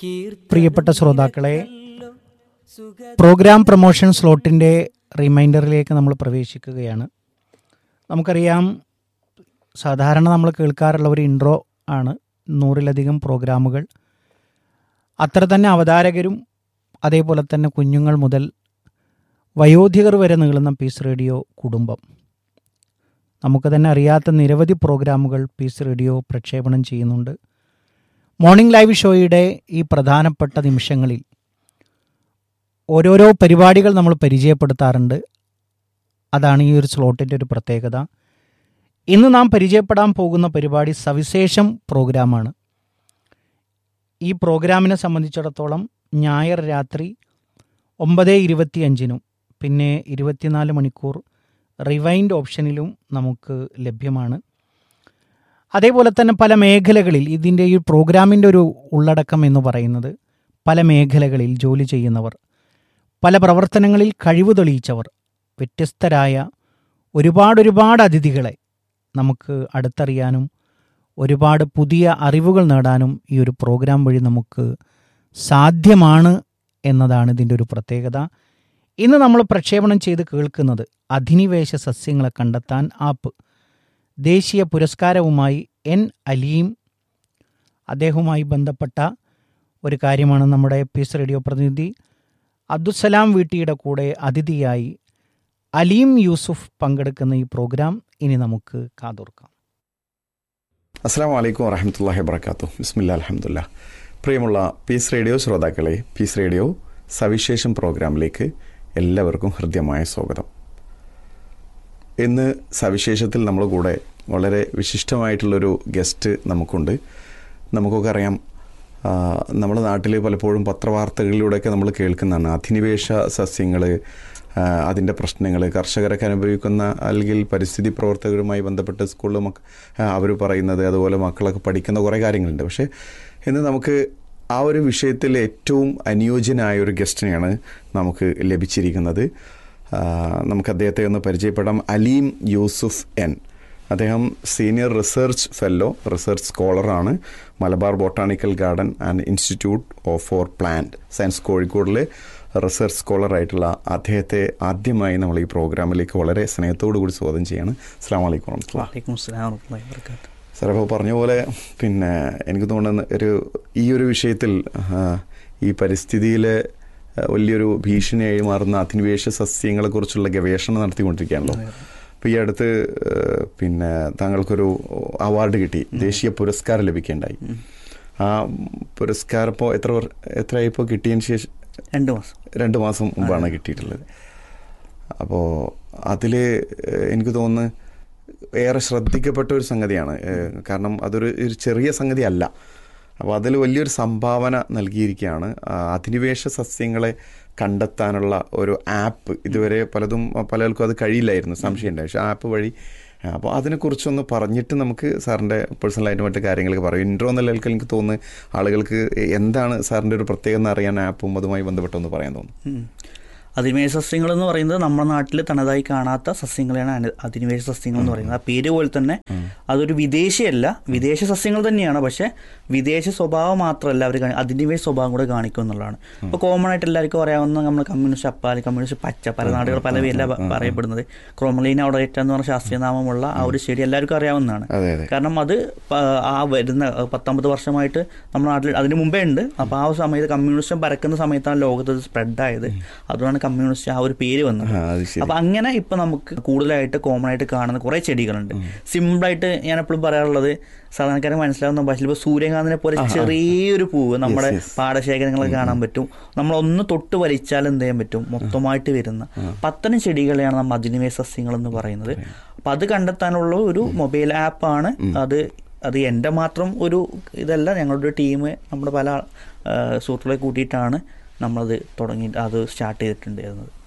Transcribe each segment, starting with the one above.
പ്രിയപ്പെട്ട ശ്രോതാക്കളെ programme promotion സ്ലോട്ടിൻ്റെ റിമൈൻഡറിലേക്ക് നമ്മൾ പ്രവേശിക്കുകയാണ് നമുക്കറിയാം സാധാരണ നമ്മൾ കേൾക്കാറുള്ള ഒരു ഇൻട്രോ ആണ് നൂറിലധികം പ്രോഗ്രാമുകൾ അത്ര തന്നെ അവതാരകരും അതേപോലെ തന്നെ കുഞ്ഞുങ്ങൾ മുതൽ വയോധികർ വരെ നീളുന്ന പീസ് റേഡിയോ കുടുംബം നമുക്ക് തന്നെ അറിയാത്ത നിരവധി പ്രോഗ്രാമുകൾ പീസ് റേഡിയോ പ്രക്ഷേപണം ചെയ്യുന്നുണ്ട് മോർണിംഗ് ലൈവ് ഷോയുടെ ഈ പ്രധാനപ്പെട്ട നിമിഷങ്ങളിൽ ഓരോരോ പരിപാടികൾ നമ്മൾ പരിചയപ്പെടുത്താറുണ്ട് അതാണ് ഈ ഒരു സ്ലോട്ടിൻ്റെ ഒരു പ്രത്യേകത ഇന്ന് നാം പരിചയപ്പെടാൻ പോകുന്ന പരിപാടി സവിശേഷം പ്രോഗ്രാമാണ് ഈ പ്രോഗ്രാമിനെ സംബന്ധിച്ചിടത്തോളം ഞായർ രാത്രി ഒമ്പത് ഇരുപത്തിയഞ്ചിനും പിന്നെ ഇരുപത്തിനാല് മണിക്കൂർ റിവൈൻഡ് ഓപ്ഷനിലും നമുക്ക് ലഭ്യമാണ് അതേപോലെ തന്നെ പല മേഖലകളിൽ ഇതിൻ്റെ ഈ പ്രോഗ്രാമിൻ്റെ ഒരു ഉള്ളടക്കം എന്ന് പറയുന്നത് പല മേഖലകളിൽ ജോലി ചെയ്യുന്നവർ പല പ്രവർത്തനങ്ങളിൽ കഴിവ് തെളിയിച്ചവർ വ്യത്യസ്തരായ ഒരുപാട് ഒരുപാട് അതിഥികളെ നമുക്ക് അടുത്തറിയാനും ഒരുപാട് പുതിയ അറിവുകൾ നേടാനും ഈ ഒരു പ്രോഗ്രാം വഴി നമുക്ക് സാധ്യമാണ് എന്നതാണ് ഇതിൻ്റെ ഒരു പ്രത്യേകത ഇന്ന് നമ്മൾ പ്രക്ഷേപണം ചെയ്ത് കേൾക്കുന്നത് അധിനിവേശ സസ്യങ്ങളെ കണ്ടെത്താൻ ആപ്പ് ദേശീയ പുരസ്കാരവുമായി എൻ അലീം അദ്ദേഹവുമായി ബന്ധപ്പെട്ട ഒരു കാര്യമാണ് നമ്മുടെ പീസ് റേഡിയോ പ്രതിനിധി അബ്ദുസലാം വീട്ടിയുടെ കൂടെ അതിഥിയായി അലീം യൂസുഫ് പങ്കെടുക്കുന്ന ഈ പ്രോഗ്രാം ഇനി നമുക്ക് കാതോർക്കാം അസ്സാം വലൈക്കും വറഹമത്തല്ലാഹി വർക്കാത്തു ബിസ്മില്ല അലഹമുല്ല പ്രിയമുള്ള പീസ് റേഡിയോ ശ്രോതാക്കളെ പീസ് റേഡിയോ സവിശേഷം പ്രോഗ്രാമിലേക്ക് എല്ലാവർക്കും ഹൃദ്യമായ സ്വാഗതം ഇന്ന് സവിശേഷത്തിൽ നമ്മുടെ കൂടെ വളരെ വിശിഷ്ടമായിട്ടുള്ളൊരു ഗസ്റ്റ് നമുക്കുണ്ട് നമുക്കൊക്കെ അറിയാം ആ, നമ്മുടെ നാട്ടിൽ പലപ്പോഴും പത്രവാർത്തകളിലൂടെയൊക്കെ നമ്മൾ കേൾക്കുന്നതാണ് അധിനിവേശ സസ്യങ്ങൾ അതിൻ്റെ പ്രശ്നങ്ങൾ കർഷകരൊക്കെ അനുഭവിക്കുന്ന അല്ലെങ്കിൽ പരിസ്ഥിതി പ്രവർത്തകരുമായി ബന്ധപ്പെട്ട് സ്കൂളിൽ മക്ക അവർ പറയുന്നത് അതുപോലെ മക്കളൊക്കെ പഠിക്കുന്ന കുറേ കാര്യങ്ങളുണ്ട് പക്ഷേ ഇന്ന് നമുക്ക് ആ ഒരു വിഷയത്തിൽ ഏറ്റവും അനുയോജ്യനായ ഒരു ഗസ്റ്റിനെയാണ് നമുക്ക് ലഭിച്ചിരിക്കുന്നത് ആ, നമുക്ക് അദ്ദേഹത്തെ ഒന്ന് പരിചയപ്പെടാം അലീം യൂസുഫ് എൻ അദ്ദേഹം സീനിയർ റിസർച്ച് ഫെല്ലോ റിസർച്ച് സ്കോളറാണ് Malabar botanical garden and institute of for plant science കോഴിക്കോടിലെ റിസർച്ച് സ്കോളറായിട്ടുള്ള അദ്ദേഹത്തെ ആദ്യമായി നമ്മൾ ഈ പ്രോഗ്രാമിലേക്ക് വളരെ സ്നേഹത്തോടു കൂടി സ്വാഗതം ചെയ്യാണ് അസ്സാം വലൈക്കും വറഹ്മത്തുള്ളാഹി. വലൈക്കും അസ്സലാം വറഹ്മത്തുള്ളാഹി വബറകാതുഹു സാർ അപ്പോൾ പറഞ്ഞ പോലെ പിന്നെ എനിക്ക് തോന്നുന്ന ഒരു ഈ ഒരു വിഷയത്തിൽ ആ, ഈ പരിസ്ഥിതിയിലെ ആ, വലിയൊരു ഭീഷണിയായി മാറുന്ന അധിനിവേശ സസ്യങ്ങളെക്കുറിച്ചുള്ള ഗവേഷണം നടത്തിക്കൊണ്ടിരിക്കുകയാണല്ലോ അപ്പോൾ ഈ അടുത്ത് ആ, പിന്നെ താങ്കൾക്കൊരു അവാർഡ് കിട്ടി ദേശീയ പുരസ്കാരം ലഭിക്കേണ്ടായി ആ പുരസ്കാരം ഇപ്പോൾ എത്ര വർ- എത്രയായിപ്പോൾ കിട്ടിയതിന് ശേഷം രണ്ട് മാസം രണ്ട് മാസം മുമ്പാണ് കിട്ടിയിട്ടുള്ളത് അപ്പോൾ അതിൽ എനിക്ക് തോന്നുന്നു ഏറെ ശ്രദ്ധിക്കപ്പെട്ട ഒരു സംഗതിയാണ് ഏഹ് കാരണം അതൊരു ഒരു ചെറിയ സംഗതി അല്ല അപ്പോൾ അതിൽ വലിയൊരു സംഭാവന നൽകിയിരിക്കുകയാണ് ആ, അധിനിവേശ സസ്യങ്ങളെ കണ്ടെത്താനുള്ള ഒരു ആപ്പ് ഇതുവരെ പലതും പലർക്കും അത് കഴിയില്ലായിരുന്നു സംശയമുണ്ടായി പക്ഷേ ആപ്പ് വഴി അപ്പോൾ അതിനെക്കുറിച്ചൊന്ന് പറഞ്ഞിട്ട് നമുക്ക് സാറിൻ്റെ പേഴ്സണലായിട്ട് മറ്റു കാര്യങ്ങളൊക്കെ പറയും ഇൻട്രോ എന്നുള്ള നിലയ്ക്ക് എനിക്ക് തോന്നുന്നു ആളുകൾക്ക് എന്താണ് സാറിൻ്റെ ഒരു പ്രത്യേകത എന്ന് അറിയാൻ ആപ്പും അതുമായി ബന്ധപ്പെട്ടൊന്ന് പറയാൻ തോന്നുന്നു ഉം. അധിനിവേശ സസ്യങ്ങൾ എന്ന് പറയുന്നത് നമ്മുടെ നാട്ടിൽ തനതായി കാണാത്ത സസ്യങ്ങളെയാണ് അന- അധിനിവേശ സസ്യങ്ങൾ എന്ന് പറയുന്നത് ആ പേര് പോലെ തന്നെ അതൊരു വിദേശിയല്ല വിദേശ സസ്യങ്ങൾ തന്നെയാണ് പക്ഷെ വിദേശ സ്വഭാവം മാത്രമല്ല അവർ അധിനിവേശ സ്വഭാവം കൂടെ കാണിക്കും എന്നുള്ളതാണ് ഇപ്പോൾ കോമൺ ആയിട്ട് എല്ലാവർക്കും അറിയാവുന്ന നമ്മൾ കമ്മ്യൂണിസ്റ്റ് അപ്പാൽ കമ്മ്യൂണിസ്റ്റ് പച്ച പല നാടുകൾ പല പേരില പറയപ്പെടുന്നത് ക്രോമലീൻ ഔഡേറ്റ എന്ന് പറഞ്ഞ ശാസ്ത്രീയ നാമമുള്ള ആ ഒരു ചെടി എല്ലാവർക്കും അറിയാവുന്നതാണ് അതെ അതെ കാരണം അത് പ- ആ വരുന്ന പത്തൊമ്പത് വർഷമായിട്ട് നമ്മുടെ നാട്ടിൽ അതിന് മുമ്പേ ഉണ്ട് അപ്പോൾ ആ ഒരു സമയത്ത് കമ്മ്യൂണിസം പരക്കുന്ന സമയത്താണ് ലോകത്ത് ഇത് സ്പ്രെഡ് ആയത് അതുകൊണ്ടാണ് കമ്മ്യൂണിസ്റ്റ് ആ ഒരു പേര് വന്നത് ആ, അത് ശരി അപ്പൊ അങ്ങനെ ഇപ്പൊ നമുക്ക് കൂടുതലായിട്ട് കോമൺ ആയിട്ട് കാണുന്ന കുറെ ചെടികളുണ്ട് സിമ്പിളായിട്ട് ഞാൻ എപ്പോഴും പറയാറുള്ളത് സാധാരണക്കാരെ മനസ്സിലാവുന്ന ഭാഷയിൽ ഇപ്പോൾ സൂര്യകാന്തിനെ പോലെ ചെറിയൊരു പൂവ് നമ്മുടെ yes. പാടശേഖരങ്ങളൊക്കെ കാണാൻ പറ്റും നമ്മൾ ഒന്ന് തൊട്ട് വലിച്ചാൽ എന്ത് ചെയ്യാൻ പറ്റും മൊത്തമായിട്ട് വരുന്ന പത്തനം ചെടികളെയാണ് നമ്മൾ അധിനിവേശ സസ്യങ്ങൾ എന്ന് പറയുന്നത് അപ്പൊ അത് കണ്ടെത്താനുള്ള ഒരു മൊബൈൽ ആപ്പാണ് അത് അത് എൻ്റെ മാത്രം ഒരു ഇതല്ല ഞങ്ങളുടെ ടീം നമ്മുടെ പല ആ, സുഹൃത്തുക്കളെ കൂട്ടിയിട്ടാണ് നമ്മളത് തുടങ്ങി അത് സ്റ്റാർട്ട് ചെയ്തിട്ടുണ്ടായിരുന്നത്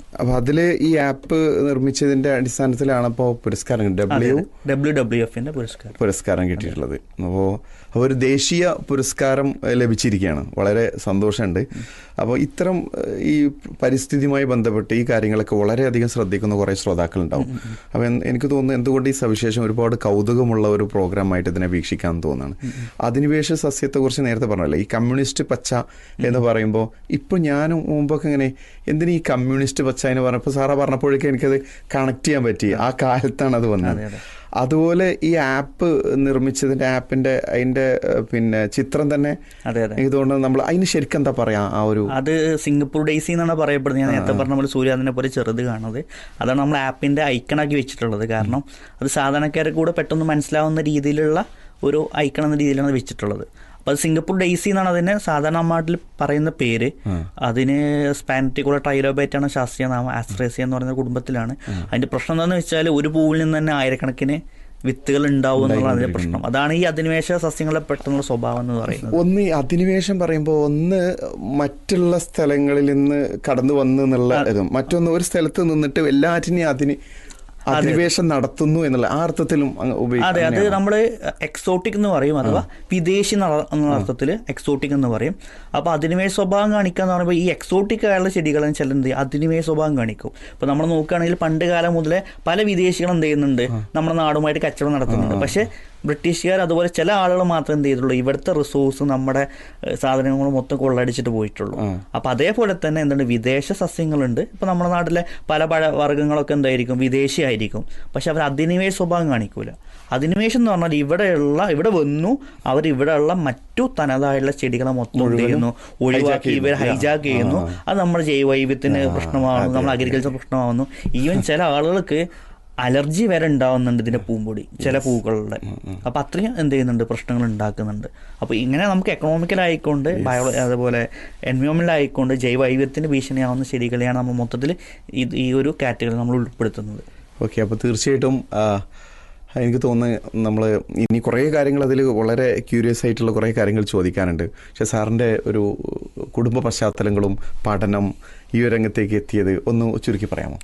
അപ്പൊ അതില് ഈ ആപ്പ് നിർമ്മിച്ചതിന്റെ അടിസ്ഥാനത്തിലാണ് ഇപ്പോൾ പുരസ്കാരം ഡബ്ല്യു ഡബ്ല്യു ഡബ്ല്യു എഫിന്റെ പുരസ്കാരം പുരസ്കാരം കിട്ടിയിട്ടുള്ളത് അപ്പോൾ ഒരു ദേശീയ പുരസ്കാരം ഏഹ്, ലഭിച്ചിരിക്കുകയാണ് വളരെ സന്തോഷമുണ്ട് അപ്പോൾ ഇത്തരം ഏഹ്, ഈ പരിസ്ഥിതിയുമായി ബന്ധപ്പെട്ട് ഈ കാര്യങ്ങളൊക്കെ വളരെയധികം ശ്രദ്ധിക്കുന്ന കുറേ ശ്രോതാക്കളുണ്ടാവും അപ്പോൾ എൻ- എനിക്ക് തോന്നുന്നു എന്തുകൊണ്ട് ഈ സവിശേഷം ഒരുപാട് കൗതുകമുള്ള ഒരു പ്രോഗ്രാമായിട്ട് ഇതിനെ വീക്ഷിക്കാൻ തോന്നുന്നതാണ് അധിനിവേശ സസ്യത്തെക്കുറിച്ച് നേരത്തെ പറഞ്ഞല്ലോ ഈ കമ്മ്യൂണിസ്റ്റ് പച്ച എന്ന് പറയുമ്പോൾ ഇപ്പോൾ ഞാനും മുമ്പൊക്കെ ഇങ്ങനെ എന്തിനു ഈ കമ്മ്യൂണിസ്റ്റ് പച്ച എന്ന് പറഞ്ഞപ്പോൾ സാറാ പറഞ്ഞപ്പോഴേക്കും എനിക്കത് കണക്ട് ചെയ്യാൻ പറ്റി ആ കാലത്താണ് അത് വന്നത് അതെ, അതെ. അതുപോലെ ഈ ആപ്പ് നിർമ്മിച്ചതിന്റെ ആപ്പിന്റെ അതിന്റെ ഏഹ്, പിന്നെ ചിത്രം തന്നെ അതെ അതെ എനിക്ക് തോന്നുന്നത് നമ്മൾ അതിന് ശരിക്കും എന്താ പറയാ ആ ഒരു അത് സിംഗപ്പൂർ ഡേയ്സി എന്നാണ് പറയപ്പെടുന്നത് ഞാൻ നേരത്തെ പറഞ്ഞ പോലെ സൂര്യാദിനെ പോലെ ചെറുത് കാണുന്നത് അതാണ് നമ്മൾ ആപ്പിന്റെ ഐക്കണാക്കി വെച്ചിട്ടുള്ളത് കാരണം അത് സാധാരണക്കാർക്ക് കൂടെ പെട്ടെന്ന് മനസ്സിലാവുന്ന രീതിയിലുള്ള ഒരു ഐക്കൺ എന്ന രീതിയിലാണ് വെച്ചിട്ടുള്ളത് അപ്പോൾ അത് സിംഗപ്പൂർ ഡേയ്സി എന്നാണ് അതിന് സാധാരണ നാട്ടിൽ പറയുന്ന പേര് അതിന് സ്പാനറ്റിക്കുള്ള ട്രൈലോബേറ്റ് ആണ് ശാസ്ത്രീയ നാമം ആസ്ട്രേസിയ എന്ന് പറയുന്ന കുടുംബത്തിലാണ് അതിന്റെ പ്രശ്നം എന്താണെന്ന് വെച്ചാൽ ഒരു പൂവിൽ നിന്ന് തന്നെ ആയിരക്കണക്കിന് വിത്തുകൾ ഉണ്ടാവും എന്നുള്ളതാണ് അതിന്റെ പ്രശ്നം അതാണ് ഈ അധിനിവേശ സസ്യങ്ങളുടെ പെട്ടെന്നുള്ള സ്വഭാവം എന്ന് പറയുന്നത് ഒന്ന് ഈ അധിനിവേശം പറയുമ്പോൾ ഒന്ന് മറ്റുള്ള സ്ഥലങ്ങളിൽ നിന്ന് കടന്നു വന്നു എന്നുള്ള ഇതും മറ്റൊന്ന് ഒരു സ്ഥലത്ത് നിന്നിട്ട് എല്ലാറ്റിനെയും അതിന് അധിനിവേശം നടത്തുന്നു എന്നുള്ള ആ അർത്ഥത്തിലും അങ്ങ് അതെ അത് ഉപയോഗിക്കും നമ്മൾ എക്സോട്ടിക് എന്ന് പറയും അഥവാ വിദേശി എന്നുള്ള എന്നുള്ള അർത്ഥത്തിൽ എക്സോട്ടിക് എന്ന് പറയും അപ്പോൾ അധിനിവേശ സ്വഭാവം കാണിക്കുക എന്ന് പറയുമ്പോൾ ഈ എക്സോട്ടിക് ആയുള്ള ചെടികളും ചില എന്ത് ചെയ്യും അധിനിവേശ സ്വഭാവം കാണിക്കും ഇപ്പോൾ നമ്മൾ നോക്കുകയാണെങ്കിൽ പണ്ട് കാലം മുതലേ പല വിദേശികളും എന്ത് ചെയ്യുന്നുണ്ട് നമ്മുടെ നാടുമായിട്ട് കച്ചവടം നടത്തുന്നുണ്ട് പക്ഷേ ബ്രിട്ടീഷുകാർ അതുപോലെ ചില ആളുകൾ മാത്രം എന്ത് ചെയ്തിട്ടുള്ളൂ ഇവിടുത്തെ റിസോഴ്സ് നമ്മുടെ ഏഹ്, സാധനങ്ങൾ മൊത്തം കൊള്ളടിച്ചിട്ട് പോയിട്ടുള്ളൂ അപ്പോൾ അതേപോലെ തന്നെ എന്തുണ്ട് വിദേശ സസ്യങ്ങളുണ്ട് ഇപ്പോൾ നമ്മുടെ നാട്ടിലെ പല പഴ വർഗ്ഗങ്ങളൊക്കെ എന്തായിരിക്കും വിദേശിയായിരിക്കും പക്ഷെ അവർ അധിനിവേശ സ്വഭാവം കാണിക്കൂല അധിനിവേശം എന്ന് പറഞ്ഞാൽ ഇവിടെയുള്ള ഇവിടെ വന്നു അവർ ഇവിടെയുള്ള മറ്റു തനതായുള്ള ചെടികളെ മൊത്തം എന്ത് ചെയ്യുന്നു ഒഴിവാക്കി ഇവർ ഹൈജാക്ക് ചെയ്യുന്നു അത് നമ്മുടെ ജൈവവൈവിധ്യത്തിന് പ്രശ്നമാകുന്നു നമ്മുടെ അഗ്രികൾച്ചർ പ്രശ്നമാകുന്നു ഈവൻ ചില ആളുകൾക്ക് അലർജി വരെ ഉണ്ടാവുന്നുണ്ട് ഇതിന്റെ പൂമ്പൊടി ചില പൂക്കളുടെ അപ്പൊ അത്രയും എന്ത് ചെയ്യുന്നുണ്ട് പ്രശ്നങ്ങൾ ഉണ്ടാക്കുന്നുണ്ട് അപ്പൊ ഇങ്ങനെ നമുക്ക് എക്കണോമിക്കൽ ആയിക്കൊണ്ട് ബയോ അതുപോലെ എൻവയോൺമെന്റൽ ആയിക്കൊണ്ട് ജൈവ വൈവിധ്യത്തിന് ഭീഷണിയാവുന്ന ചെടികളെയാണ് നമ്മൾ മൊത്തത്തിൽ ഇത് ഈ ഒരു കാറ്റഗറി നമ്മൾ ഉൾപ്പെടുത്തുന്നത് ഓക്കെ അപ്പോൾ തീർച്ചയായിട്ടും ആ, എനിക്ക് തോന്നുന്നു നമ്മൾ ഇനി കുറേ കാര്യങ്ങൾ അതിൽ വളരെ ക്യൂരിയസ് ആയിട്ടുള്ള കുറേ കാര്യങ്ങൾ ചോദിക്കാനുണ്ട് പക്ഷെ സാറിൻ്റെ ഒരു കുടുംബ പശ്ചാത്തലങ്ങളും പഠനം ഈ ഒരു രംഗത്തേക്ക് എത്തിയത് ഒന്ന് ചുരുക്കി പറയാമോ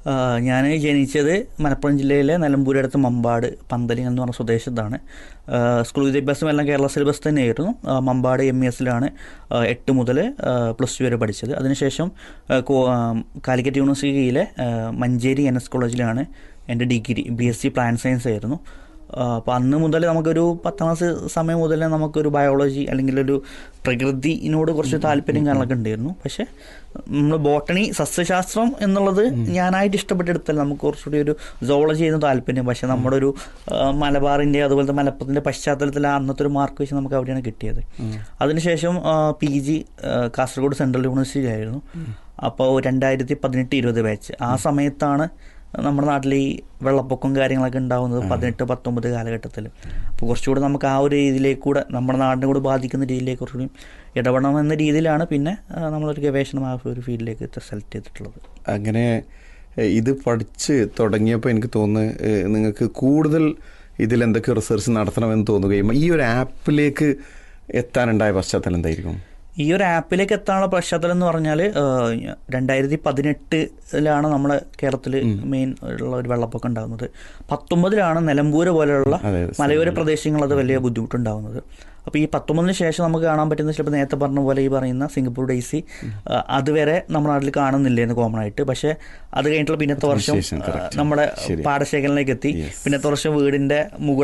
ഞാൻ ജനിച്ചത് മലപ്പുറം ജില്ലയിലെ നിലമ്പൂരടുത്ത് മമ്പാട് പന്തലിംഗ് എന്ന് പറഞ്ഞ സ്വദേശത്താണ് ആ, സ്കൂൾ വിദ്യാഭ്യാസം എല്ലാം കേരള സിലബസ് തന്നെയായിരുന്നു ആ, മമ്പാട് എം ഇ എസിലാണ് എട്ട് മുതൽ പ്ലസ് ടു വരെ പഠിച്ചത് അതിനുശേഷം ആ, കോ- ആ, കാലിക്കറ്റ് യൂണിവേഴ്സിറ്റിയിലെ ആ, മഞ്ചേരി എൻ എസ് കോളേജിലാണ് എൻ്റെ degree B S C plant science ആയിരുന്നു അപ്പോൾ അന്ന് മുതൽ നമുക്കൊരു പത്താം ക്ലാസ് സമയം മുതൽ നമുക്കൊരു ബയോളജി അല്ലെങ്കിൽ ഒരു പ്രകൃതിനോട് കുറച്ച് താല്പര്യം കാര്യങ്ങളൊക്കെ ഉണ്ടായിരുന്നു പക്ഷേ നമ്മൾ ബോട്ടണി സസ്യശാസ്ത്രം എന്നുള്ളത് ഞാനായിട്ട് ഇഷ്ടപ്പെട്ടെടുത്തല്ല നമുക്ക് കുറച്ചുകൂടി ഒരു സോളജി ചെയ്യുന്ന താല്പര്യം പക്ഷേ നമ്മുടെ ഒരു ആ, മലബാറിൻ്റെ അതുപോലത്തെ മലപ്പുറത്തിൻ്റെ പശ്ചാത്തലത്തിൽ ആ അന്നത്തെ ഒരു മാർക്ക് വെച്ച് നമുക്ക് അവിടെയാണ് കിട്ടിയത് അതിനുശേഷം P G Kasaragod central university ആയിരുന്നു അപ്പോൾ രണ്ടായിരത്തി പതിനെട്ട് ഇരുപത് ബാച്ച് ആ സമയത്താണ് നമ്മുടെ നാട്ടിൽ ഈ വെള്ളപ്പൊക്കം കാര്യങ്ങളൊക്കെ ഉണ്ടാകുന്നത് പതിനെട്ട് പത്തൊമ്പത് കാലഘട്ടത്തിൽ അപ്പോൾ കുറച്ചുകൂടെ നമുക്ക് ആ ഒരു രീതിയിലേക്ക് കൂടെ നമ്മുടെ നാടിനെ കൂടെ ബാധിക്കുന്ന രീതിയിലേക്ക് കുറച്ചുകൂടി ഇടപെടണം എന്ന രീതിയിലാണ് പിന്നെ ആ, നമ്മളൊരു ഗവേഷണം ആ ഒരു ഫീൽഡിലേക്ക് സെലക്ട് ചെയ്തിട്ടുള്ളത് അങ്ങനെ എ, ഇത് പഠിച്ച് തുടങ്ങിയപ്പോൾ എനിക്ക് തോന്നുന്നു എ, നിങ്ങൾക്ക് കൂടുതൽ ഇതിൽ എന്തൊക്കെ റിസർച്ച് നടത്തണമെന്ന് തോന്നുകയും ഈ ഒരു ആപ്പിലേക്ക് എത്താനുണ്ടായ പശ്ചാത്തലം എന്തായിരിക്കും ഈ ഒരു ആപ്പിലേക്ക് എത്താനുള്ള പശ്ചാത്തലം എന്ന് പറഞ്ഞാൽ രണ്ടായിരത്തി പതിനെട്ടിലാണ് നമ്മുടെ കേരളത്തിൽ മെയിൻ ഉള്ള ഒരു വെള്ളപ്പൊക്കം ഉണ്ടാകുന്നത് പത്തൊമ്പതിലാണ് നിലമ്പൂര് പോലെയുള്ള അതെ, മലയോര പ്രദേശങ്ങളിൽ അത് വലിയ ബുദ്ധിമുട്ടുണ്ടാകുന്നത് അപ്പോൾ ഈ പത്തൊമ്പതിന് ശേഷം നമുക്ക് കാണാൻ പറ്റുന്ന ചിലപ്പോൾ നേരത്തെ പറഞ്ഞ പോലെ ഈ പറയുന്ന സിംഗപ്പൂർ ഡേയ്സി ആ, അതുവരെ നമ്മുടെ നാട്ടിൽ കാണുന്നില്ലായിരുന്നു കോമൺ ആയിട്ട് പക്ഷേ അത് കഴിഞ്ഞിട്ടുള്ള പിന്നത്തെ വർഷം ശേഷം, ആ, correct. നമ്മുടെ ശരി. പാടശേഖരനിലേക്ക് എത്തി Yes. പിന്നത്തെ വർഷം വീടിന്റെ മുകൾ